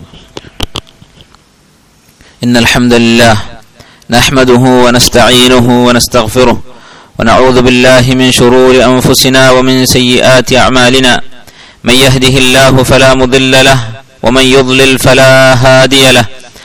إن الحمد لله نحمده ونستعينه ونستغفره ونعوذ بالله من شرور أنفسنا ومن سيئات أعمالنا من يهده الله فلا مضل له ومن يضلل فلا هادي له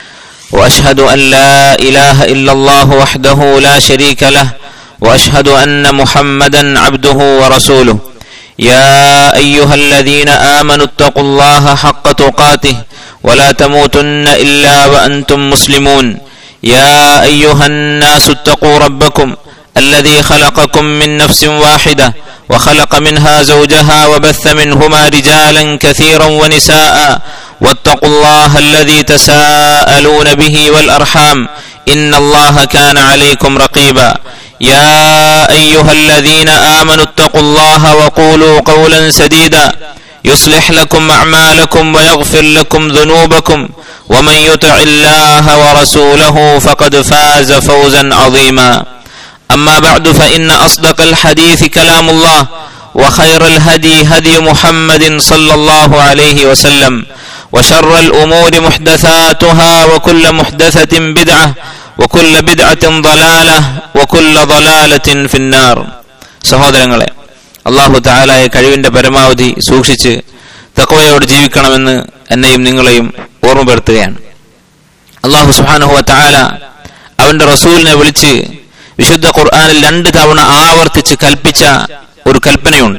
وأشهد أن لا إله إلا الله وحده لا شريك له وأشهد أن محمدا عبده ورسوله يا أيها الذين آمنوا اتقوا الله حق تقاته ولا تموتن إلا وأنتم مسلمون يا أيها الناس اتقوا ربكم الذي خلقكم من نفس واحدة وخلق منها زوجها وبث منهما رجالا كثيرا ونساء واتقوا الله الذي تساءلون به والأرحام إن الله كان عليكم رقيبا يا أيها الذين آمنوا اتقوا الله وقولوا قولا سديدا يصلح لكم أعمالكم ويغفر لكم ذنوبكم ومن يطع الله ورسوله فقد فاز فوزا عظيما أما بعد فإن أصدق الحديث كلام الله وخير الهدي هدي محمد صلى الله عليه وسلم وشر الأمور محدثاتها وكل محدثة بدعة وكل بدعة ضلالة وكل ضلالة في النار സഹോദരങ്ങളെ അള്ളാഹു താലായ കഴിവിന്റെ പരമാവധി സൂക്ഷിച്ച് തക്കവയോട് ജീവിക്കണമെന്ന് എന്നെയും നിങ്ങളെയും ഓർമ്മപ്പെടുത്തുകയാണ് അള്ളാഹു സുഹാനുഹുവ താല അവന്റെ റസൂലിനെ വിളിച്ച് വിശുദ്ധ ഖുർആാനിൽ രണ്ട് തവണ ആവർത്തിച്ച് കൽപ്പിച്ച ഒരു കൽപ്പനയുണ്ട്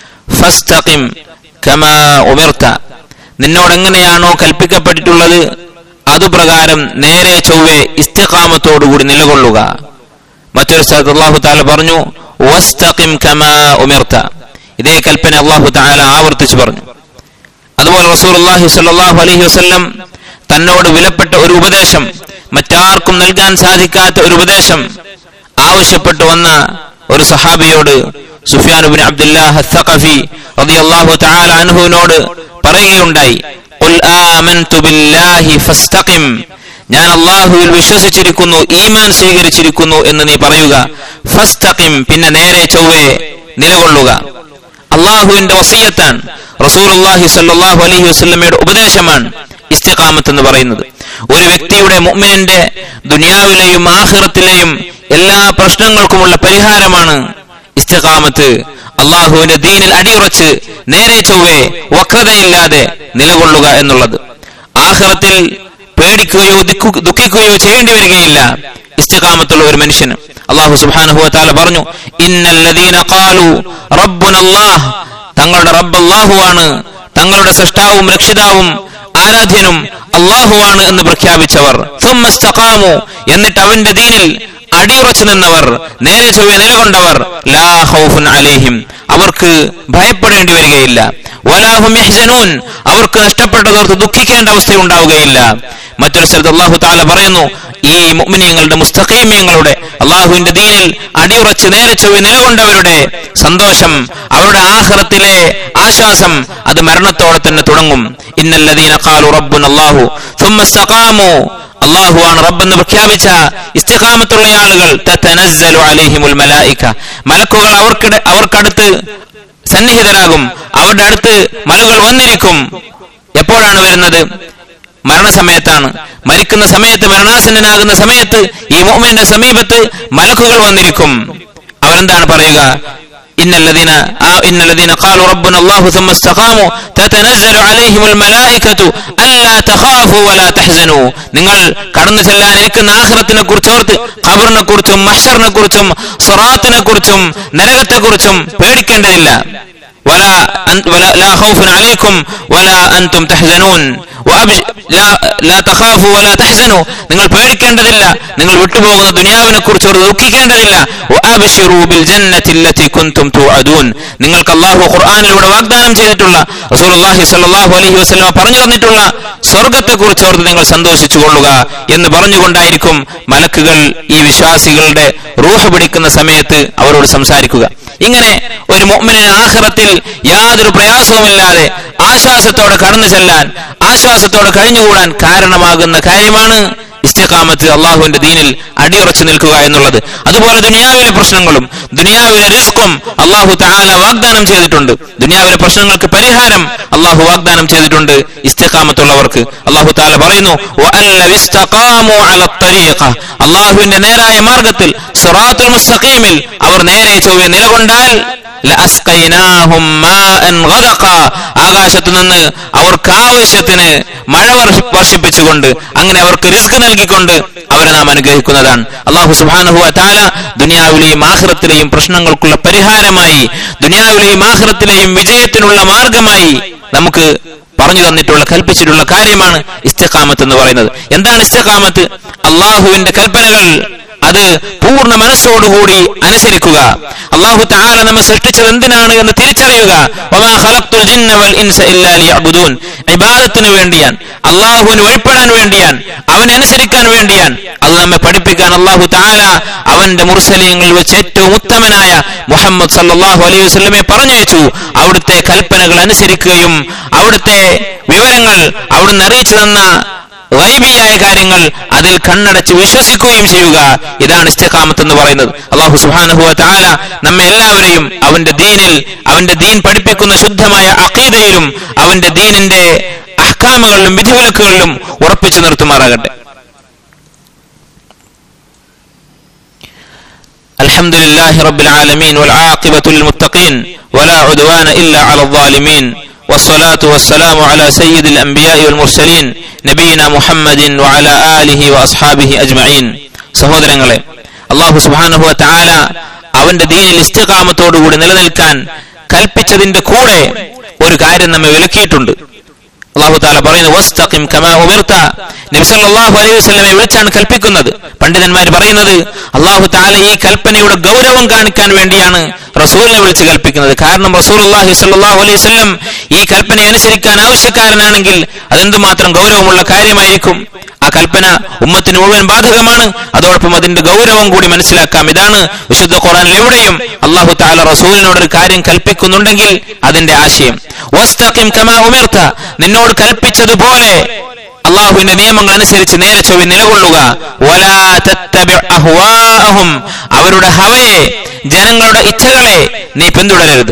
ഫസ്തഖിം കമാ ഉമിർത്ത നിന്നോട് എങ്ങനെയാണോ കൽപ്പിക്കപ്പെട്ടിട്ടുള്ളത് അതുപ്രകാരം നേരെ ചൊവ്വെ ഇസ്തിഖാമത്തോടുകൂടി നിലകൊള്ളുക മറ്റൊരു സ്ഥലത്ത് അള്ളാഹു താല പറഞ്ഞു വസ്തഖിം കമാ ഉമിർത്ത ഇതേ കൽപ്പന അള്ളാഹു താല ആവർത്തിച്ചു പറഞ്ഞു അതുപോലെ റസൂൽ അള്ളാഹി സല്ലാഹു അലൈഹി വസ്ല്ലം തന്നോട് വിലപ്പെട്ട ഒരു ഉപദേശം മറ്റാർക്കും നൽകാൻ സാധിക്കാത്ത ഒരു ഉപദേശം ആവശ്യപ്പെട്ടു വന്ന ഒരു സഹാബിയോട് സുഫിയാനുബിൻ അബ്ദുല്ലാഹ് സഖഫി റളിയല്ലാഹു തആല അൻഹുവിനോട് പറയുകയുണ്ടായി ഖുൽ ആമൻതു ബില്ലാഹി ഫസ്തഖിം ഞാൻ അള്ളാഹുവിൽ വിശ്വസിച്ചിരിക്കുന്നു ഈമാൻ സ്വീകരിച്ചിരിക്കുന്നു എന്ന് നീ പറയുക ഫസ്തഖിം പിന്നെ നേരെ ചൊവ്വേ നിലകൊള്ളുക അള്ളാഹുവിന്റെ വസീയത്താൻ റസൂലുള്ളാഹി സ്വല്ലല്ലാഹു അലൈഹി വസല്ലമയുടെ ഉപദേശമാണ് ഇസ്തിഖാമത്ത് എന്ന് പറയുന്നത് ഒരു വ്യക്തിയുടെ മുഅ്മിനിന്റെ ദുനിയാവിലെയും ആഖിറത്തിലെയും എല്ലാ പ്രശ്നങ്ങൾക്കുമുള്ള പരിഹാരമാണ് ഇസ്തിഖാമത്ത് അള്ളാഹുവിന്റെ ദീനിൽ അടിയുറച്ച് നേരെ ചൊവ്വേ വക്രതയില്ലാതെ നിലകൊള്ളുക എന്നുള്ളത് ആഖിറത്തിൽ പേടിക്കുകയോ ദുഃഖിക്കുകയോ ചെയ്യേണ്ടി വരികയില്ല ഇസ്തിഖാമത്തുള്ള ഒരു മനുഷ്യന് അള്ളാഹു സുബ്ഹാനഹു വതആല പറഞ്ഞു ഇന്നല്ലദീന ഖാലു റബ്ബുനല്ലാഹ് തങ്ങളുടെ റബ്ബ് അല്ലാഹുവാണ് തങ്ങളുടെ സൃഷ്ടാവും രക്ഷിതാവും ആരാധ്യനും അള്ളാഹുവാണ് എന്ന് പ്രഖ്യാപിച്ചവർ സുമ്മസ്തഖാമു എന്നിട്ട് അവന്റെ ദീനിൽ അടിയുറച്ചു നിന്നവർ നേരെ ചൊവ്വെ നിലകൊണ്ടവർ ലാ ഖൗഫുൻ അലൈഹിം അവർക്ക് ഭയപ്പെടേണ്ടി വരികയില്ല വലാഹും യഹ്സനൂൻ അവർക്ക് നഷ്ടപ്പെട്ടതോർത്ത് ദുഃഖിക്കേണ്ട അവസ്ഥയുണ്ടാവുകയില്ല മറ്റൊരു സ്ഥലത്ത് അള്ളാഹു താല പറയുന്നു ഈ മുഅ്മിനീങ്ങളുടെ മുസ്തഖീമ്യങ്ങളുടെ അള്ളാഹുവിന്റെ ദീനിൽ അടിയുറച്ച് നേരെ ചൊവ്വെ നിലകൊണ്ടവരുടെ സന്തോഷം അവരുടെ ആഹ്റത്തിലെ ആശ്വാസം അത് മരണത്തോടെ തന്നെ തുടങ്ങും ഇന്നല്ലദീന ഖാലു റബ്ബുന അല്ലാഹു ثم استقاموا അള്ളാഹുവാണ് റബ്ബെന്ന് പ്രഖ്യാപിച്ച ഇസ്തിഖാമത്തുള്ള ആളുകൾ തതനസ്സലു അലൈഹിമുൽ മലായിക മലക്കുകൾ അവർക്കിടെ അവർക്കടുത്ത് സന്നിഹിതരാകും അവരുടെ അടുത്ത് മലകൾ വന്നിരിക്കും എപ്പോഴാണ് വരുന്നത് മരണസമയത്താണ് മരിക്കുന്ന സമയത്ത് മരണാസന്നനാകുന്ന സമയത്ത് ഈ മോമിന്റെ സമീപത്ത് മലക്കുകൾ വന്നിരിക്കും അവരെന്താണ് പറയുക إن الذين آه إن الذين قالوا ربنا الله ثم استقاموا تتنزل عليهم الملائكة ألا تخافوا ولا تحزنوا നിങ്ങൾ കടന്നു ചെല്ലാൻ ഇരിക്കുന്ന ആഖിറത്തിനെ കുറിച്ചോർത്ത് ഖബറിനെ കുറിച്ചും മഹ്ഷറിനെ കുറിച്ചും സ്വറാത്തിനെ കുറിച്ചും നരകത്തെ കുറിച്ചും പേടിക്കേണ്ടതില്ല ولا أن ولا لا خوف عليكم ولا أنتم تحزنون وأبش لا لا تخافوا ولا تحزنوا നിങ്ങൾ പേടിക്കേണ്ടതില്ല നിങ്ങൾ വിട്ടുപോകുന്ന ദുനിയാവിനെ കുറിച്ച് ഒരു ദുഃഖിക്കേണ്ടതില്ല وأبشروا بالجنة التي كنتم توعدون നിങ്ങൾക്ക് അല്ലാഹു ഖുർആനിലൂടെ വാഗ്ദാനം ചെയ്തിട്ടുള്ള റസൂലുള്ളാഹി സ്വല്ലല്ലാഹു അലൈഹി വസല്ലം പറഞ്ഞു തന്നിട്ടുള്ള സ്വർഗ്ഗത്തെ കുറിച്ച് ഓർത്ത് നിങ്ങൾ സന്തോഷിച്ചു കൊള്ളുക എന്ന് പറഞ്ഞുകൊണ്ടായിരിക്കും മലക്കുകൾ ഈ വിശ്വാസികളുടെ റൂഹ് പിടിക്കുന്ന സമയത്ത് അവരോട് സംസാരിക്കുക ഇങ്ങനെ ഒരു മുഅ്മിനിന് ആഖിറത്തിൽ യാതൊരു പ്രയാസവുമില്ലാതെ ആശ്വാസത്തോടെ കടന്നു ചെല്ലാൻ ആശ്വാസത്തോടെ കഴിഞ്ഞുകൂടാൻ കാരണമാകുന്ന കാര്യമാണ് ഇസ്തിഖാമത്ത് അള്ളാഹുവിന്റെ ദീനിൽ അടിയുറച്ചു നിൽക്കുക എന്നുള്ളത് അതുപോലെ ദുനിയാവിലെ പ്രശ്നങ്ങളും ദുനിയാവിലെ റിസ്ക്കും അള്ളാഹു താല വാഗ്ദാനം ചെയ്തിട്ടുണ്ട് ദുനിയാവിലെ പ്രശ്നങ്ങൾക്ക് പരിഹാരം അള്ളാഹു വാഗ്ദാനം ചെയ്തിട്ടുണ്ട് ഇസ്തിഖാമത്തുള്ളവർക്ക് അള്ളാഹു താല പറയുന്നു "വഅല്ലവ് ഇസ്തഖാമു അല ത്വരീഖ." അള്ളാഹുവിന്റെ നേരായ മാർഗത്തിൽ സിറാത്തുൽ മുസ്തഖീമിൽ അവർ നേരെ ചൊവ്വെ നിലകൊണ്ടാൽ ലഅസ്ഖൈനാഹും മാഅൻ ഗദഖ. ആകാശത്തു നിന്ന് അവർക്ക് ആവശ്യത്തിന് മഴ വർഷ- വർഷിപ്പിച്ചുകൊണ്ട് അങ്ങനെ അവർക്ക് റിസ്ക് നൽകിക്കൊണ്ട് അവരെ നാം അനുഗ്രഹിക്കുന്നതാണ് അള്ളാഹു സുബാനഹു താല ദുനിയാവിലെയും ആഹ്റത്തിലെയും പ്രശ്നങ്ങൾക്കുള്ള പരിഹാരമായി ദുനിയാവിലെയും ആഹ്റത്തിലെയും വിജയത്തിനുള്ള മാർഗമായി നമുക്ക് പറഞ്ഞു തന്നിട്ടുള്ള കൽപ്പിച്ചിട്ടുള്ള കാര്യമാണ് ഇസ്തിഖാമത്ത് എന്ന് പറയുന്നത് എന്താണ് ഇസ്തിഖാമത്ത് അള്ളാഹുവിന്റെ കൽപ്പനകൾ അത് പൂർണ്ണ മനസ്സോടുകൂടി അനുസരിക്കുക അള്ളാഹു താല നമ്മെ സൃഷ്ടിച്ചത് എന്തിനാണ് എന്ന് തിരിച്ചറിയുക വമാ ഖലഖ്തുൽ ജിന്ന വൽ ഇൻസ ഇല്ലാ ലിയഅ്ബുദൂൻ ഇബാദത്തിന് വേണ്ടിയാൻ അള്ളാഹുവിന് വഴിപ്പെടാൻ വേണ്ടിയാൻ അവനെ അനുസരിക്കാൻ വേണ്ടിയാൻ അത് നമ്മെ പഠിപ്പിക്കാൻ അള്ളാഹു താല അവന്റെ മുർസലീങ്ങളിൽ വെച്ച് ഏറ്റവും ഉത്തമനായ മുഹമ്മദ് സല്ലല്ലാഹു അലൈഹി വസല്ലമയെ പറഞ്ഞയച്ചു അവിടുത്തെ കൽപ്പനകൾ അനുസരിക്കുകയും അവിടുത്തെ വിവരങ്ങൾ അവിടുന്ന് അറിയിച്ചു തന്ന ഗൈബിയായ കാര്യങ്ങൾ അതിൽ കണ്ണടച്ച് വിശ്വസിക്കുകയും ചെയ്യുക ഇതാണ് ഇസ്തിഖാമത്ത് എന്ന് പറയുന്നത് അള്ളാഹു സുബ്ഹാനഹു വ തആല നമ്മെ എല്ലാവരെയും അവന്റെ ദീനിൽ അവന്റെ ദീൻ പഠിപ്പിക്കുന്ന ശുദ്ധമായ അഖീദയിലും അവന്റെ ദീനിന്റെ അഹ്കാമുകളിലും വിധിവിലക്കുകളിലും ഉറപ്പിച്ചു നിർത്തുമാറാകട്ടെ الحمد لله رب العالمين والعاقبة للمتقين ولا عدوان إلا على الظالمين والصلاة والسلام على سيد الأنبياء والمرسلين نبينا محمد وعلى آله وأصحابه أجمعين സഹോദരങ്ങളെ അള്ളാഹു സുബാനുഹു താല അവന്റെ ദീനിൽ ഇസ്തികാമത്തോടുകൂടി നിലനിൽക്കാൻ കൽപ്പിച്ചതിന്റെ കൂടെ ഒരു കാര്യം നമ്മെ വിലക്കിയിട്ടുണ്ട് അള്ളാഹു താല പറയുന്നു വസ്തഖിം കമാ ഉമിർത നബി സല്ലല്ലാഹു അലൈഹി വസല്ലമയെ വിളിച്ചാണ് കൽപ്പിക്കുന്നത് പണ്ഡിതന്മാർ പറയുന്നത് അള്ളാഹു താല ഈ കൽപ്പനയുടെ ഗൗരവം കാണിക്കാൻ വേണ്ടിയാണ് റസൂലിനെ വിളിച്ച് കൽപ്പിക്കുന്നത് കാരണം റസൂലുള്ളാഹി സ്വല്ലല്ലാഹു അലൈഹി വസല്ലം ഈ കൽപ്പന അനുസരിക്കാൻ ആവശ്യക്കാരനാണെങ്കിൽ അതെന്തുമാത്രം ഗൗരവമുള്ള കാര്യമായിരിക്കും ആ കൽപ്പന ഉമ്മത്തിന് മുഴുവൻ ബാധകമാണ് അതോടൊപ്പം അതിന്റെ ഗൗരവം കൂടി മനസ്സിലാക്കാം ഇതാണ് വിശുദ്ധ ഖുറാനിൽ എവിടെയും അള്ളാഹു താല റസൂലിനോട് ഒരു കാര്യം കൽപ്പിക്കുന്നുണ്ടെങ്കിൽ അതിന്റെ ആശയം വസ്തഖിം കമാ ഉമിർത നിന്നോട് കൽപ്പിച്ചതുപോലെ അള്ളാഹുവിന്റെ നിയമങ്ങൾ അനുസരിച്ച് നേരെ ചൊവ്വി നിലകൊള്ളുക വലാ തത്തബി അഹ്വാഅഹും അവരുടെ ഹവയെ ജനങ്ങളുടെ ഇച്ഛകളെ നീ പിന്തുടരരുത്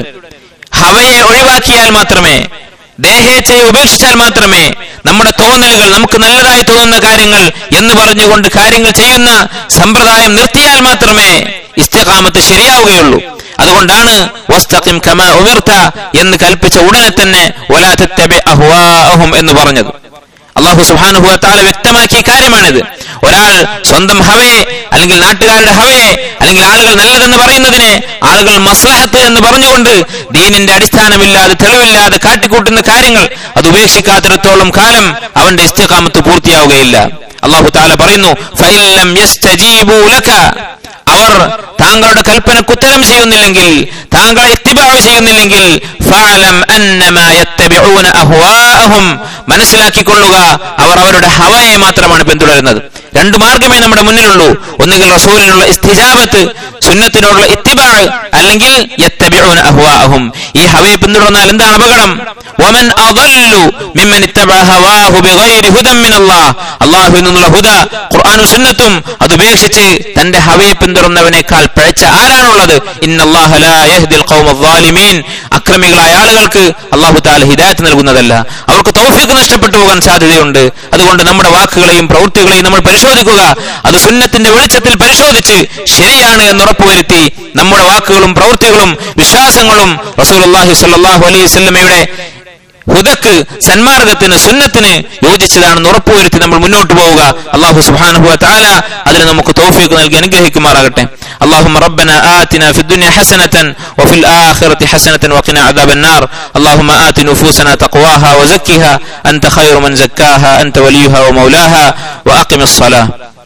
ഹവയെ ഒഴിവാക്കിയാൽ മാത്രമേ ദേഹേച്ഛയെ ഉപേക്ഷിച്ചാൽ മാത്രമേ നമ്മുടെ തോന്നലുകൾ നമുക്ക് നല്ലതായി തോന്നുന്ന കാര്യങ്ങൾ എന്ന് പറഞ്ഞുകൊണ്ട് കാര്യങ്ങൾ ചെയ്യുന്ന സമ്പ്രദായം നിർത്തിയാൽ മാത്രമേ ഇസ്തിഖാമത്ത് ശരിയാവുകയുള്ളൂ അതുകൊണ്ടാണ് വസ്തഖിം കമാ ഉമിർത എന്ന് കൽപ്പിച്ച ഉടനെ തന്നെ വലാ തത്തബി അഹ്വാഅഹും എന്ന് പറഞ്ഞത് അള്ളാഹു സുബാനുഭവ താല വ്യക്തമാക്കിയ കാര്യമാണിത് ഒരാൾ സ്വന്തം ഹവയെ അല്ലെങ്കിൽ നാട്ടുകാരുടെ ഹവയെ അല്ലെങ്കിൽ ആളുകൾ നല്ലതെന്ന് പറയുന്നതിനെ ആളുകൾ മസ്ലഹത്ത് എന്ന് പറഞ്ഞുകൊണ്ട് ദീനിന്റെ അടിസ്ഥാനമില്ലാതെ തെളിവില്ലാതെ കാട്ടിക്കൂട്ടുന്ന കാര്യങ്ങൾ അത് ഉപേക്ഷിക്കാത്തിടത്തോളം കാലം അവന്റെ ഇസ്തിഖാമത്ത് പൂർത്തിയാവുകയില്ല അള്ളാഹു താല പറയുന്നു "ഫഇല്ലം യസ്തജീബൂ ലക" അവർ താങ്കളുടെ കൽപ്പനക്ക് ഉത്തരം ചെയ്യുന്നില്ലെങ്കിൽ താങ്കളെ ഇത്തിബാവ് ചെയ്യുന്നില്ലെങ്കിൽ ഫഅലം അന്നമാ യത്തബിഊന അഹ്വാഅഹും മനസ്സിലാക്കിക്കൊള്ളുക അവർ അവരുടെ ഹവയെ മാത്രമാണ് പിന്തുടരുന്നത് രണ്ടു മാർഗമേ നമ്മുടെ മുന്നിലുള്ളൂ ഒന്നുകിൽ റസൂലിനുള്ള ഇസ്തിജാബത്ത് സുന്നത്തിനോടുള്ള ഇത്തിബാ അല്ലെങ്കിൽ യത്തബിഊന അഹ്വാഅഹും ഈ ഹവയെ പിന്തുടർന്നാൽ എന്താണ് അപകടം വമൻ അദല്ലു മിമ്മൻ ഇത്തബഅ ഹവാഹു ബിഗൈരി ഹുദൻ മിനല്ലാഹ് അല്ലാഹുവിൽ നിന്നുള്ള ഹുദ ഖുർആനും സുന്നത്തും അത് ഉപേക്ഷിച്ച് തന്റെ ഹവയെ പിന്തുടർന്നവനേക്കാൾ പിഴച്ച ആരാണുള്ളത് ഇന്നല്ലാഹ ലാ യഹ്ദിൽ ഖൗമ ളാലിമീൻ അക്രമികളായ ആളുകൾക്ക് അല്ലാഹു തആല ഹിദായത്ത് നൽകുന്നതല്ല അവർക്ക് തൗഫീഖ് നഷ്ടപ്പെട്ടു പോകാൻ സാധ്യതയുണ്ട് അതുകൊണ്ട് നമ്മുടെ വാക്കുകളെയും പ്രവൃത്തികളെയും നമ്മൾ പരിശോധിക്കുക അത് സുന്നത്തിന്റെ വെളിച്ചത്തിൽ പരിശോധിച്ച് ശരിയാണ് എന്ന് ഉറപ്പുവരുത്തി നമ്മുടെ വാക്കുകളും പ്രവൃത്തികളും വിശ്വാസങ്ങളും റസൂലുള്ളാഹി സ്വല്ലല്ലാഹു അലൈഹി വസല്ലമയുടെ ഹുദക്ക് സന്മാർഗത്തിന് സുന്നത്തിന് യോജിച്ചതാണെന്ന് ഉറപ്പുവരുത്തി നമ്മൾ മുന്നോട്ട് പോവുക അള്ളാഹു സുബ്ഹാനഹു വതആല അതിന് നമുക്ക് തൗഫീഖ് നൽകി അനുഗ്രഹിക്കുമാറാകട്ടെ اللهم ربنا آتنا في الدنيا حسنة وفي الآخرة حسنة وقنا عذاب النار اللهم آت نفوسنا تقواها وزكها أنت خير من زكاها أنت وليها ومولاها وأقم الصلاة